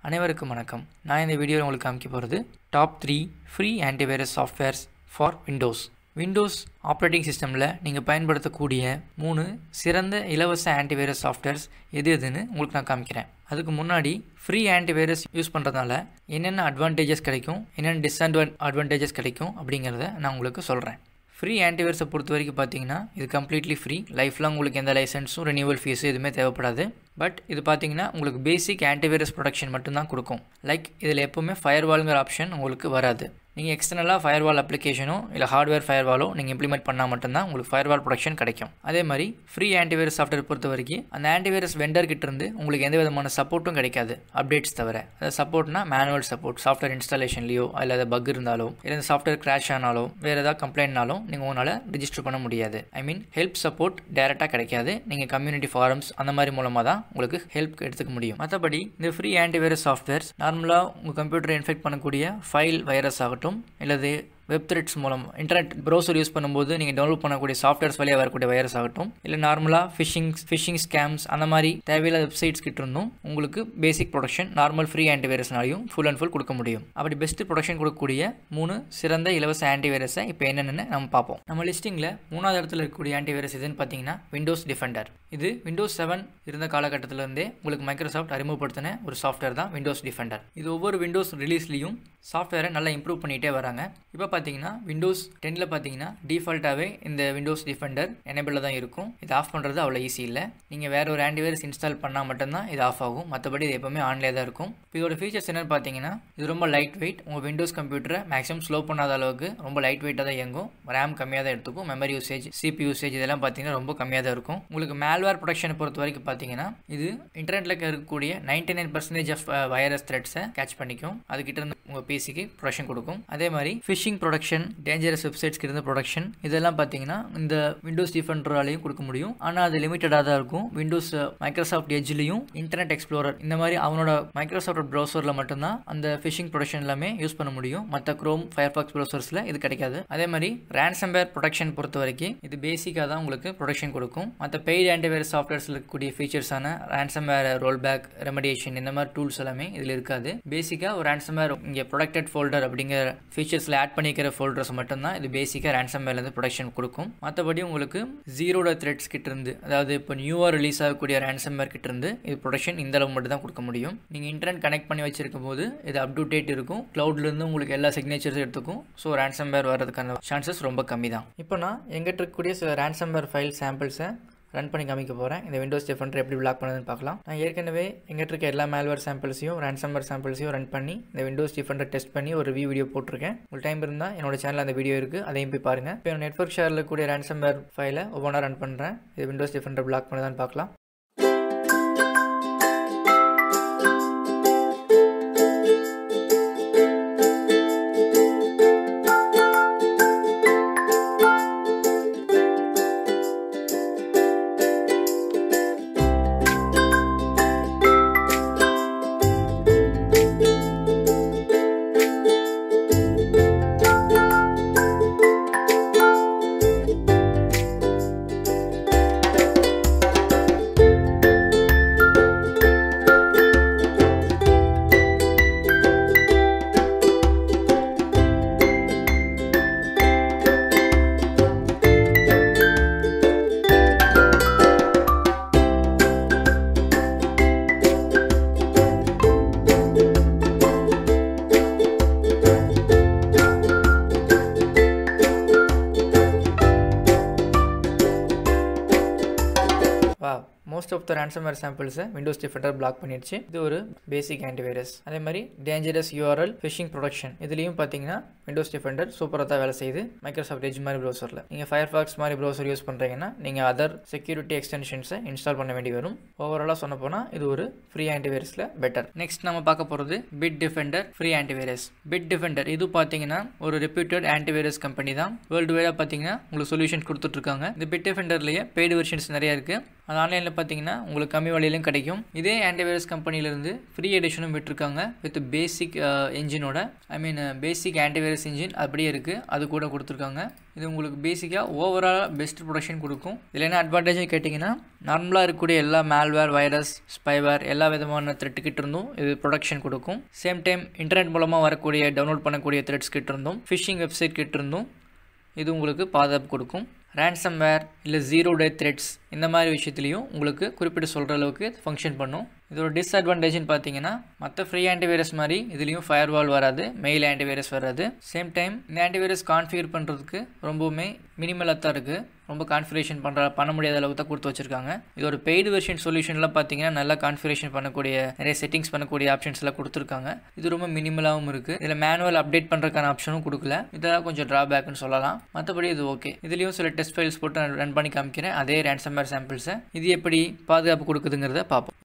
அனைவருக்கும் வணக்கம் நான் இந்த வீடியோவில் உங்களுக்கு காமிக்க போகிறது top three free antivirus softwares for Windows Windows operating சிஸ்டமில் நீங்கள் பயன்படுத்தக்கூடிய மூணு சிறந்த இலவச ஆன்டிவைரஸ் சாஃப்ட்வேர்ஸ் எது எதுன்னு உங்களுக்கு நான் காமிக்கிறேன் அதுக்கு முன்னாடி ஃப்ரீ ஆன்டிவைரஸ் யூஸ் பண்ணுறதுனால என்னென்ன அட்வான்டேஜஸ் கிடைக்கும் என்னென்ன டிஸ்அட்வான் அட்வான்டேஜஸ் கிடைக்கும் அப்படிங்கிறத நான் உங்களுக்கு சொல்கிறேன் ஃப்ரீ ஆன்டிவைரஸை பொறுத்த வரைக்கும் பார்த்தீங்கன்னா இது கம்ப்ளீட்லி ஃப்ரீ லைஃப் லாங் உங்களுக்கு எந்த லைசன்ஸும் ரெனியூவல் ஃபீஸும் எதுவுமே தேவைப்படாது பட் இது பார்த்தீங்கன்னா உங்களுக்கு பேசிக் ஆன்டிவைரஸ் ப்ரொடக்ஷன் மட்டும்தான் கொடுக்கும் லைக் இதில் எப்போவுமே ஃபயர்வாலுங்கிற ஆப்ஷன் உங்களுக்கு வராது நீங்கள் எக்ஸ்டர்னலாக ஃபயர்வால் அப்ளிகேஷனோ இல்லை ஹார்ட்வேர் ஃபயர்வாலோ நீங்கள் இம்ப்ளிமெண்ட் பண்ணால் மட்டும்தான் உங்களுக்கு ஃபயர்வால் ப்ரொடக்ஷன் கிடைக்கும் அதே மாதிரி ஃப்ரீ ஆன்டிவைரஸ் சாஃப்ட்வேர் பொறுத்த வரைக்கும் அந்த ஆன்டிவைரஸ் வெண்டர் கிட்ட இருந்து உங்களுக்கு எந்த விதமான சப்போர்ட்டும் கிடைக்காது அப்டேட்ஸ் தவிர அது சப்போர்ட்னா மேனுவல் சப்போர்ட் சாஃப்ட்வேர் இன்ஸ்டாலேஷன்லையோ இல்லை அது பக் இருந்தாலோ இல்லை இந்த சாஃப்ட்வேர் கிராஷ் ஆனாலோ வேறு ஏதாவது கம்ப்ளைண்ட்னாலும் நீங்கள் உங்களால் ரிஜிஸ்டர் பண்ண முடியாது ஐ மீன் ஹெல்ப் சப்போர்ட் டேரெக்டாக கிடைக்காது நீங்கள் கம்யூனிட்டி ஃபாரம்ஸ் அந்த மாதிரி மூலமாக தான் உங்களுக்கு ஹெல்ப் எடுத்துக்க முடியும் மற்றபடி இந்த ஃப்ரீ ஆன்டிவைரஸ் சாஃப்ட்வேர்ஸ் நார்மலாக உங்கள் கம்ப்யூட்டரை இன்ஃபெக்ட் பண்ணக்கூடிய ஃபைல் வைரஸ் ஆகட்டும் இல்லது வெப் த்ரெட்ஸ் மூலம் இன்டர்நெட் ப்ரௌசர் யூஸ் பண்ணும்போது நீங்கள் டவுன்லோட் பண்ணக்கூடிய சாஃப்ட்வேர்ஸ் வழியாக வரக்கூடிய வைரஸ் ஆகட்டும் இல்லை நார்மலாக ஃபிஷிங் ஃபிஷிங் ஸ்கேம்ஸ் அந்த மாதிரி தேவையில்லாத வெப்சைட்ஸ் கிட்ட இருந்தும் உங்களுக்கு பேசிக் ப்ரொடக்ஷன் நார்மல் ஃப்ரீ ஆன்டிவைரஸ்னாலையும் ஃபுல் அண்ட் ஃபுல் கொடுக்க முடியும் அப்படி பெஸ்ட் ப்ரொடக்ஷன் கொடுக்கக்கூடிய மூணு சிறந்த இலவச ஆன்டிவைரஸை இப்போ என்னென்னு நம்ம பார்ப்போம் நம்ம லிஸ்டிங்கில் மூணாவது இடத்துல இருக்கக்கூடிய ஆன்டிவைரஸ் எதுன்னு பார்த்தீங்கன்னா விண்டோஸ் டிஃபெண்டர் இது விண்டோஸ் செவன் இருந்த காலகட்டத்திலேருந்தே உங்களுக்கு மைக்ரோசாஃப்ட் அறிமுகப்படுத்தின ஒரு சாஃப்ட்வேர் தான் விண்டோஸ் டிஃபெண்டர் இது ஒவ்வொரு விண்டோஸ் ரிலீஸ்லையும் சாஃப்ட்வேரை நல்லா இம்ப்ரூவ் பண்ணிகிட்டே வராங்க இப்போ பார்த்தீங்கன்னா விண்டோஸ் டென்னில் பார்த்தீங்கன்னா டிஃபால்ட்டாகவே இந்த விண்டோஸ் டிஃபெண்டர் எனேபிளில் தான் இருக்கும் இது ஆஃப் பண்ணுறது அவ்வளோ ஈஸி இல்லை நீங்கள் வேறு ஒரு ஆன்டிவைரஸ் இன்ஸ்டால் பண்ணால் மட்டும்தான் இது ஆஃப் ஆகும் மற்றபடி இது எப்போவுமே ஆன்லேயே தான் இருக்கும் இதோட ஃபீச்சர்ஸ் என்னென்னு பார்த்தீங்கன்னா இது ரொம்ப லைட் வெயிட் உங்கள் விண்டோஸ் கம்ப்யூட்டரை மேக்ஸிமம் ஸ்லோ பண்ணாத அளவுக்கு ரொம்ப லைட் வெயிட்டாக தான் இயங்கும் ரேம் கம்மியாக தான் எடுத்துக்கும் மெமரி யூசேஜ் சிபி யூசேஜ் இதெல்லாம் பார்த்தீங்கன்னா ரொம்ப கம்மியாக தான் இருக்கும் உங்களுக்கு மேல்வேர் ப்ரொடக்ஷனை பொறுத்த வரைக்கும் பார்த்தீங்கன்னா இது இன்டர்நெட்டில் இருக்கக்கூடிய ninety nine percentage of virus த்ரெட்ஸை கேட்ச் பண்ணிக்கும் அதுக்கிட்ட இருந்து உங்கள் பிசிக்கு ப்ரொடக்ஷன் கொடுக்கும் அதே மாதிரி ஃபிஷிங் ப்ரொடக்ஷன் டேஞ்சரஸ் வெப்சைட்ஸ்க்கு இருந்த ப்ரொடக்ஷன் இதெல்லாம் பார்த்தீங்கன்னா இந்த விண்டோஸ் டிஃபெண்டராலையும் கொடுக்க முடியும் ஆனால் அது லிமிட்டடாக தான் இருக்கும் விண்டோஸ் மைக்ரோசாஃப்ட் எஜ்லையும் இன்டர்நெட் எக்ஸ்ப்ளோரர் இந்த மாதிரி அவனோட மைக்ரோசாஃப்ட் ப்ரௌசரில் மட்டும்தான் அந்த ஃபிஷிங் ப்ரொடக்ஷன் எல்லாமே யூஸ் பண்ண முடியும் மற்ற க்ரோம் ஃபயர்பாக்ஸ் ப்ரௌசர்ஸில் இது கிடைக்காது அதே மாதிரி ரேன்சம்பேர் ப்ரொடக்ஷன் பொறுத்த வரைக்கும் இது பேசிக்காக தான் உங்களுக்கு ப்ரொடக்ஷன் கொடுக்கும் மற்ற பெய்டு ஆன்டிவைரஸ் சாஃப்ட்வேர்ஸில் இருக்கக்கூடிய ஃபீச்சர்ஸான ரேன்சம்பேர் ரோல் பேக் ரெமடியேஷன் இந்த மாதிரி டூல்ஸ் எல்லாமே இதில் இருக்காது பேசிக்காக ஒரு ரேன்சம்பேர் இங்கே ப்ரொடக்டட் ஃபோல்டர் அப்படிங்கிற ஃபீச்சர்ஸில் ஆட் பண்ணிக்கிற ஃபோல்டர்ஸ் மட்டும்தான் இது பேசிக்காக ரேன்சம்பேர்லேருந்து ப்ரொடக்ஷன் கொடுக்கும் மற்றபடி உங்களுக்கு ஜீரோட த்ரெட்ஸ் கிட்ட இருந்து அதாவது இப்போ நியூவாக ரிலீஸ் ஆகக்கூடிய ரேன்சம்பேர் கிட்ட இருந்து இது ப்ரொடக்ஷன் இந்த அளவு மட்டும் தான் கொடுக்க முடியும் நீங்கள் இன்டர்நெட் கனெக்ட் பண்ணி வச்சிருக்கும் போது இது அப் டு டேட் இருக்கும் க்ளவுட்லேருந்து உங்களுக்கு எல்லா சிக்னேச்சர்ஸும் எடுத்துக்கும் ஸோ ரேன்சம்பேர் வர்றதுக்கான சான்சஸ் ரொம்ப கம்மி தான் இப்போ நான் எங்கிட்ட இருக்கக்கூடிய சில ரேன்சம்பேர் ஃபைல் சாம்பிள்ஸை ரன் பண்ணி காமிக்க போகிறேன் இந்த விண்டோஸ் டிஃபெண்டர் எப்படி பிளாக் பண்ணுதுன்னு பார்க்கலாம் நான் ஏற்கனவே எங்கிட்ட இருக்க எல்லா மேல்வேர் சாம்பிள்ஸையும் ரேன்சம்பர் சாம்பிள்ஸையும் ரன் பண்ணி இந்த விண்டோஸ் டிஃபெண்டர் டெஸ்ட் பண்ணி ஒரு ரிவ்யூ வீடியோ போட்டிருக்கேன் உங்களுக்கு டைம் இருந்தால் என்னோட சேனல் அந்த வீடியோ இருக்குது அதையும் போய் பாருங்கள் இப்போ நெட்ஒர்க் ஷேரில் கூடிய ரேன்சம்பர் ஃபைலை ஒவ்வொன்றா ரன் பண்ணுறேன் இது விண்டோஸ் டிஃபெண்டர் பிளாக் பண்ணுதான்னு பார்க்கலாம் வா மோஸ்ட் ஆஃப் த ரேன்சம்வேர் சாம்பிள்ஸை விண்டோஸ் டிஃபெண்டர் பிளாக் பண்ணிடுச்சு இது ஒரு பேசிக் ஆன்டிவைரஸ் அதே மாதிரி டேஞ்சரஸ் யூஆர்எல் ஃபிஷிங் ப்ரொடக்ஷன் இதுலேயும் பார்த்தீங்கன்னா விண்டோஸ் டிஃபெண்டர் சூப்பராக தான் வேலை செய்யுது மைக்ரோசாஃப்ட் எஜ் மாதிரி ப்ரௌசரில் நீங்கள் ஃபயர் ஃபாக்ஸ் மாதிரி ப்ரௌசர் யூஸ் பண்ணுறீங்கன்னா நீங்கள் அதர் செக்யூரிட்டி எக்ஸ்டென்ஷன்ஸை இன்ஸ்டால் பண்ண வேண்டி வரும் ஓவராலாக சொன்ன போனால் இது ஒரு ஃப்ரீ ஆன்டிவைரஸில் பெட்டர் நெக்ஸ்ட் நம்ம பார்க்க போகிறது Bitdefender free antivirus Bitdefender இது பார்த்தீங்கன்னா ஒரு ரெப்யூட்டட் ஆன்டிவைரஸ் கம்பெனி தான் வேர்ல்டு வைடாக பார்த்தீங்கன்னா உங்களுக்கு சொல்யூஷன் கொடுத்துட்ருக்காங்க இந்த பிட் டிஃபெண்டர்லேயே பெய்டு வெர்ஷன்ஸ் நிறைய இருக்குது அது ஆன்லைனில் பார்த்தீங்கன்னா உங்களுக்கு கம்மி விலையிலும் கிடைக்கும் இதே ஆன்டிவைரஸ் கம்பெனிலேருந்து ஃப்ரீ எடிஷனும் விட்டுருக்காங்க வித் பேசிக் இன்ஜினோட ஐ மீன் பேசிக் ஆன்டிவைரஸ் இன்ஜின் அப்படியே இருக்குது அது கூட கொடுத்துருக்காங்க இது உங்களுக்கு பேசிக்காக ஓவராலாக பெஸ்ட் ப்ரொடக்ஷன் கொடுக்கும் இதில் என்ன அட்வான்டேஜ் கேட்டிங்கன்னா நார்மலாக இருக்கக்கூடிய எல்லா மேல்வேர் வைரஸ் ஸ்பைவேர் எல்லா விதமான த்ரெட் கிட்ட இருந்தும் இது ப்ரொடக்ஷன் கொடுக்கும் சேம் டைம் இன்டர்நெட் மூலமாக வரக்கூடிய டவுன்லோட் பண்ணக்கூடிய த்ரெட்ஸ் கிட்ட இருந்தும் ஃபிஷிங் வெப்சைட் கிட்ட இருந்தும் இது உங்களுக்கு பாதுகாப்பு கொடுக்கும் ரேன்சம்வேர் இல்லை ஜீரோ டே த்ரெட்ஸ் இந்த மாதிரி விஷயத்துலையும் உங்களுக்கு குறிப்பிட்டு சொல்கிற அளவுக்கு ஃபங்க்ஷன் பண்ணும் இதோட டிஸ்அட்வான்டேஜ்னு பார்த்தீங்கன்னா மற்ற ஃப்ரீ ஆன்டிவைரஸ் மாதிரி இதுலேயும் ஃபயர் வால் வராது மெயில் ஆன்டிவைரஸ் வராது சேம் டைம் இந்த ஆன்டிவைரஸ் கான்ஃபிகர் பண்ணுறதுக்கு ரொம்பவுமே மினிமலாக தான் இருக்குது ரொம்ப கான்ஃபிகரேஷன் பண்ணுற பண்ண முடியாத அளவுக்கு தான் கொடுத்து வச்சிருக்காங்க இதோட பெய்டு வெர்ஷன் சொல்யூஷன்லாம் பார்த்தீங்கன்னா நல்லா கான்ஃபிகரேஷன் பண்ணக்கூடிய நிறைய செட்டிங்ஸ் பண்ணக்கூடிய ஆப்ஷன்ஸ் எல்லாம் கொடுத்துருக்காங்க இது ரொம்ப மினிமலாகவும் இருக்குது இதில் மேனுவல் அப்டேட் பண்ணுறதுக்கான ஆப்ஷனும் கொடுக்கல இதெல்லாம் கொஞ்சம் ட்ராபேக்னு சொல்லலாம் மற்றபடி இது ஓகே இதுலேயும் சில டெஸ்ட் ஃபைல்ஸ் போட்டு ரன் பண்ணி காமிக்கிறேன் அதே ரேன்சம்வேர் சாம்பிள்ஸை இது எப்படி பாதுகாப்பு கொடுக்குதுங்கிறத பார்ப்போம்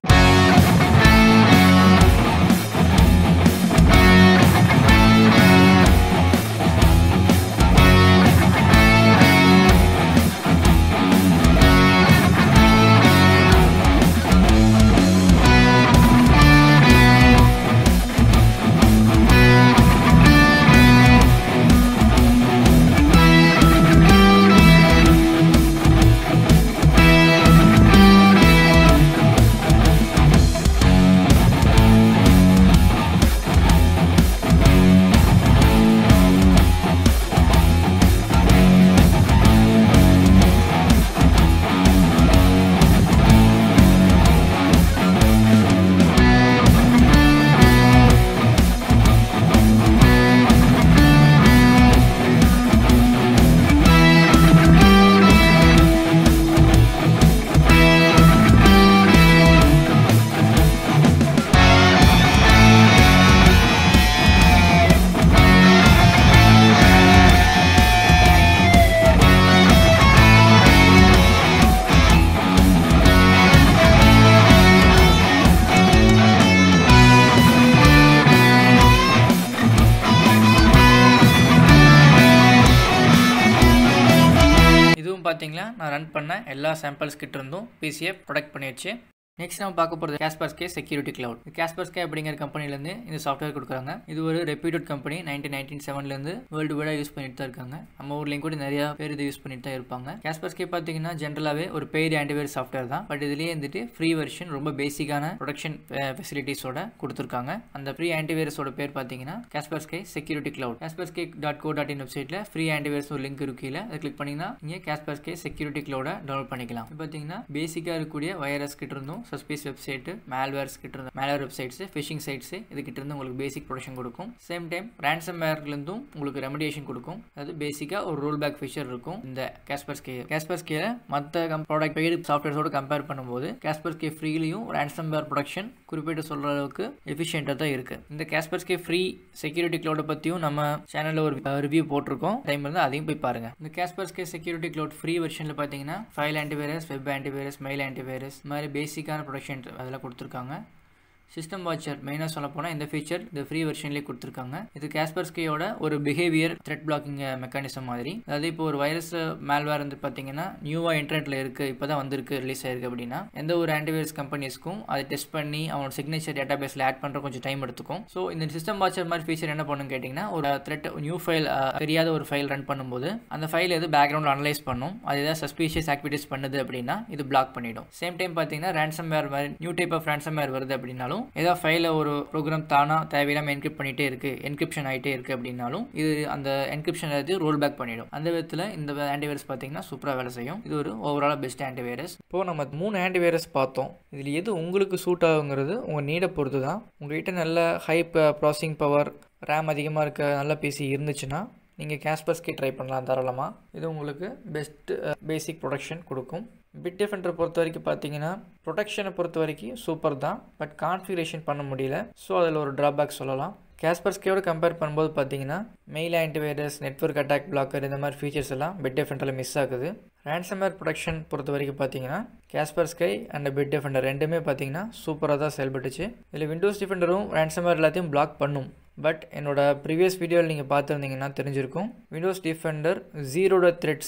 இதுவும் பார்த்தீங்களா நான் ரன் பண்ண எல்லா சாம்பிள்ஸ் கிட்ட இருந்தும் பிசியை ப்ரொடக்ட் பண்ணிடுச்சு நெக்ஸ்ட் நம்ம பார்க்க போகிறது கேஸ்பர்ஸ்கே செக்யூரிட்டி கிளவுட் கேஸ்பர்ஸ்கே அப்படிங்கிற கம்பெனிலேருந்து இந்த சாஃப்ட்வேர் கொடுக்குறாங்க இது ஒரு ரெப்யூட்டட் கம்பெனி நைன்டீன் நைன்டீன் செவன்லேருந்து வேர்ல்டு வைடாக யூஸ் பண்ணிட்டு தான் இருக்காங்க நம்ம ஊர்லேயும் கூட நிறைய பேர் இது யூஸ் பண்ணிட்டு தான் இருப்பாங்க கேஸ்பர்ஸ்கே பார்த்தீங்கன்னா ஜென்ரலாகவே ஒரு பெய்டு ஆன்டிவைரஸ் சாஃப்ட்வேர் தான் பட் இதுலேயே வந்துட்டு ஃப்ரீ வெர்ஷன் ரொம்ப பேசிக்கான ப்ரொடக்ஷன் ஃபெசிலிட்டிஸோட கொடுத்துருக்காங்க அந்த ஃப்ரீ ஆன்டிவைரஸோட பேர் பார்த்தீங்கன்னா Kaspersky security cloud Kaspersky dot co dot in வெப்சைட்டில் ஃப்ரீ ஆன்டிவைரஸ் ஒரு லிங்க் இருக்கு கீழே அதை கிளிக் பண்ணிங்கன்னா நீங்கள் கேஸ்பர்ஸ்கே செக்யூரிட்டி கிளவுட டவுன்லோட் பண்ணிக்கலாம் இப்போ பார்த்தீங்கன்னா பேசிக்காக இருக்கக்கூடிய வைரஸ் கிட்ட இருந்தும் சஸ்பீஸ் வெப்சைட்டு மேல்வேர்ஸ் கிட்ட இருந்து மேல்வேர் வெப்சைட்ஸ் ஃபிஷிங் சைட்ஸ் இது கிட்ட இருந்து உங்களுக்கு பேசிக் ப்ரொடக்ஷன் கொடுக்கும் சேம் டைம் ரேன்சம் வேர்லேருந்தும் உங்களுக்கு ரெமடியேஷன் கொடுக்கும் அது பேசிக்காக ஒரு ரோல் பேக் ஃபீச்சர் இருக்கும் இந்த கேஸ்பர் ஸ்கே கேஸ்பர் ஸ்கேல மற்ற ப்ராடக்ட் பெய்டு சாஃப்ட்வேர்ஸோட கம்பேர் பண்ணும்போது கேஸ்பர் ஸ்கே ஃப்ரீலையும் ரேன்சம் வேர் ப்ரொடக்ஷன் குறிப்பிட்டு சொல்கிற அளவுக்கு எஃபிஷியண்ட்டாக தான் இருக்குது இந்த கேஸ்பர் ஸ்கே ஃப்ரீ செக்யூரிட்டி க்ளவுடை பற்றியும் நம்ம சேனலில் ஒரு ரிவ்யூ போட்டிருக்கோம் டைம் வந்து அதையும் போய் பாருங்கள் இந்த Kaspersky security cloud free வெர்ஷனில் பார்த்தீங்கன்னா file antivirus web antivirus mail antivirus இந்த மாதிரி பேசிக்கான ப்ரொடக்ஷன் அதெல்லாம் கொடுத்துருக்காங்க சிஸ்டம் வாட்சர் மெயினாக சொல்ல போனால் இந்த ஃபீச்சர் இந்த ஃப்ரீ வெர்ஷன்லேயே கொடுத்துருக்காங்க இது கேஸ்பர்ஸ்கேயோட ஒரு பிஹேவியர் த்ரெட் பிளாக்கிங் மெக்கானிசம் மாதிரி அதாவது இப்போ ஒரு வைரஸ் மேல்வேர் வந்து பார்த்தீங்கன்னா நியூவாக இன்டர்நெட்டில் இருக்குது இப்போ தான் வந்திருக்கு ரிலீஸ் ஆயிருக்கு அப்படின்னா எந்த ஒரு ஆன்டிவைரஸ் கம்பெனிஸ்க்கும் அதை டெஸ்ட் பண்ணி அவனோட சிக்னேச்சர் டேட்டா பேஸில் ஆட் பண்ணுற கொஞ்சம் டைம் எடுத்துக்கும் ஸோ இந்த சிஸ்டம் வாட்சர் மாதிரி ஃபீச்சர் என்ன பண்ணுன்னு கேட்டிங்கன்னா ஒரு த்ரெட் நியூ ஃபைல் தெரியாத ஒரு ஃபைல் ரன் பண்ணும்போது அந்த ஃபைல் எது பேக்ரவுண்ட் அனலைஸ் பண்ணும் அது ஏதாவது சஸ்பீஷியஸ் ஆக்டிவிட்டிஸ் பண்ணுது அப்படின்னா இது பிளாக் பண்ணிடும் சேம் டைம் பார்த்தீங்கன்னா ரேன்சம் வேர் மாதிரி new type of ransomware வருது அப்படின்னாலும் ஏதோ ஃபைலில் ஒரு ப்ரோக்ராம் தானாக தேவையில்லாமல் என்கிரிப்ட் பண்ணிகிட்டே இருக்குது என்கிரிப்ஷன் ஆகிட்டே இருக்குது அப்படின்னாலும் இது அந்த என்கிரிப்ஷன் எடுத்து ரோல் பேக் பண்ணிடும் அந்த விதத்தில் இந்த ஆன்டிவைரஸ் பார்த்தீங்கன்னா சூப்பராக வேலை செய்யும் இது ஒரு ஓவராலாக பெஸ்ட் ஆன்டிவைரஸ் இப்போ நம்ம மூணு ஆன்டிவைரஸ் பார்த்தோம் இதில் எது உங்களுக்கு சூட் ஆகுங்கிறது உங்கள் நீடை பொறுத்து தான் உங்கள்கிட்ட நல்ல ஹை ப்ராசஸிங் பவர் ரேம் அதிகமாக இருக்க நல்ல பிசி இருந்துச்சுன்னா நீங்கள் கேஸ்பர்ஸ்கே ட்ரை பண்ணலாம் தாராளமாக இது உங்களுக்கு பெஸ்ட் பேசிக் ப்ரொடக்ஷன் கொடுக்கும் பிட் டிஃபெண்டரை பொறுத்த வரைக்கும் பார்த்தீங்கன்னா ப்ரொடக்ஷனை பொறுத்த வரைக்கும் சூப்பர் தான் பட் கான்ஃபிகரேஷன் பண்ண முடியல ஸோ அதில் ஒரு ட்ராபேக் சொல்லலாம் கேஸ்பர்ஸ்கேயோட கம்பேர் பண்ணும்போது பார்த்தீங்கன்னா mail antivirus network attack blocker இந்த மாதிரி ஃபீச்சர்ஸ் எல்லாம் பிட் டிஃபெண்டரில் மிஸ் ஆகுது ரேன்சமேர் ப்ரொடக்ஷன் பொறுத்த வரைக்கும் பார்த்தீங்கன்னா Kaspersky and Bitdefender ரெண்டுமே பார்த்தீங்கன்னா சூப்பராக தான் செயல்பட்டுச்சு இதில் விண்டோஸ் டிஃபெண்டரும் ரேன்சமேர் எல்லாத்தையும் பிளாக் பண்ணும் பட் என்னோட ப்ரீவியஸ் வீடியோவில் நீங்கள் பார்த்துருந்தீங்கன்னா தெரிஞ்சிருக்கும் விண்டோஸ் டிஃபெண்டர் ஜீரோட த்ரெட்ஸ்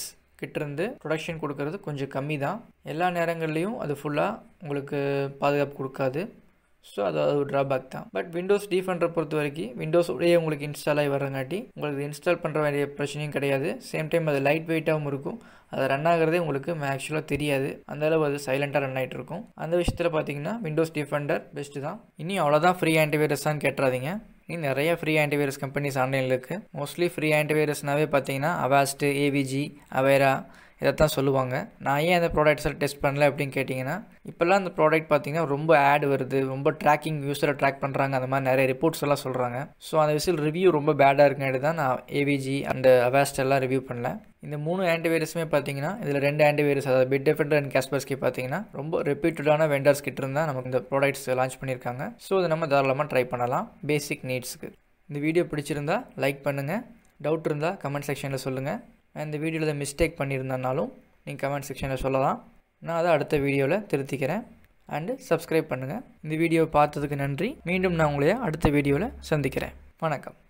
கிட்டேருந்து ப்ரொடக்ஷன் கொடுக்கறது கொஞ்சம் கம்மி தான் எல்லா நேரங்கள்லேயும் அது ஃபுல்லாக உங்களுக்கு பாதுகாப்பு கொடுக்காது ஸோ அது அது ஒரு ட்ராபேக் தான் பட் விண்டோஸ் டிஃபெண்டரை பொறுத்த வரைக்கும் விண்டோஸ் உடைய உங்களுக்கு இன்ஸ்டால் ஆகி வரங்காட்டி உங்களுக்கு இன்ஸ்டால் பண்ணுற வேண்டிய பிரச்சனையும் கிடையாது சேம் டைம் அது லைட் வெயிட்டாகவும் இருக்கும் அது ரன் ஆகிறதே உங்களுக்கு ஆக்சுவலாக தெரியாது அந்த அளவு அது சைலண்ட்டாக ரன் ஆகிட்டு இருக்கும் அந்த விஷயத்தில் பார்த்தீங்கன்னா விண்டோஸ் டிஃபெண்டர் பெஸ்ட்டு தான் இனி அவ்வளோதான் ஃப்ரீ ஆன்டிவைரஸான்னு கேட்டுறாதீங்க இனி நிறைய ஃப்ரீ ஆன்டிவைரஸ் கம்பெனிஸ் ஆன்லைனில் இருக்குது மோஸ்ட்லி ஃப்ரீ ஆன்டிவைரஸ்னாவே பார்த்தீங்கன்னா அவாஸ்ட்டு ஏவிஜி அவேரா இதைத்தான் சொல்லுவாங்க நான் ஏன் அந்த ப்ராடக்ட்ஸை டெஸ்ட் பண்ணல அப்படின்னு கேட்டிங்கன்னா இப்போல்லாம் அந்த ப்ராடக்ட் பார்த்தீங்கன்னா ரொம்ப ஆட் வருது ரொம்ப ட்ராக்கிங் யூஸரை ட்ராக் பண்ணுறாங்க அந்த மாதிரி நிறைய ரிப்போர்ட்ஸ் எல்லாம் சொல்கிறாங்க ஸோ அந்த விஷயம் ரிவ்யூ ரொம்ப பேடாக இருக்குங்காட்டி தான் நான் ஏவிஜி அந்த அவாஸ்ட் எல்லாம் ரிவ்யூ பண்ணல இந்த மூணு ஆன்டிவைரஸுமே பார்த்தீங்கன்னா இதில் ரெண்டு ஆன்டிவைரஸ் அதாவது பிட் டிஃபெண்டர் அண்ட் கேஸ்பர்ஸ்கி பார்த்தீங்கன்னா ரொம்ப ரெப்யூட்டடான வெண்டர்ஸ் கிட்ட இருந்தால் நமக்கு இந்த ப்ராடக்ட்ஸ் லான்ச் பண்ணியிருக்காங்க ஸோ அதை நம்ம தாராளமாக ட்ரை பண்ணலாம் பேசிக் நீட்ஸுக்கு இந்த வீடியோ பிடிச்சிருந்தா லைக் பண்ணுங்கள் டவுட் இருந்தால் கமெண்ட் செக்ஷனில் சொல்லுங்கள் இந்த வீடியோவில் ஏதாவது மிஸ்டேக் பண்ணியிருந்தனாலும் நீங்கள் கமெண்ட் செக்ஷனில் சொல்லலாம் நான் அதை அடுத்த வீடியோவில் திருத்திக்கிறேன் அண்டு சப்ஸ்கிரைப் பண்ணுங்கள் இந்த வீடியோவை பார்த்ததுக்கு நன்றி மீண்டும் நான் உங்களைய அடுத்த வீடியோவில் சந்திக்கிறேன் வணக்கம்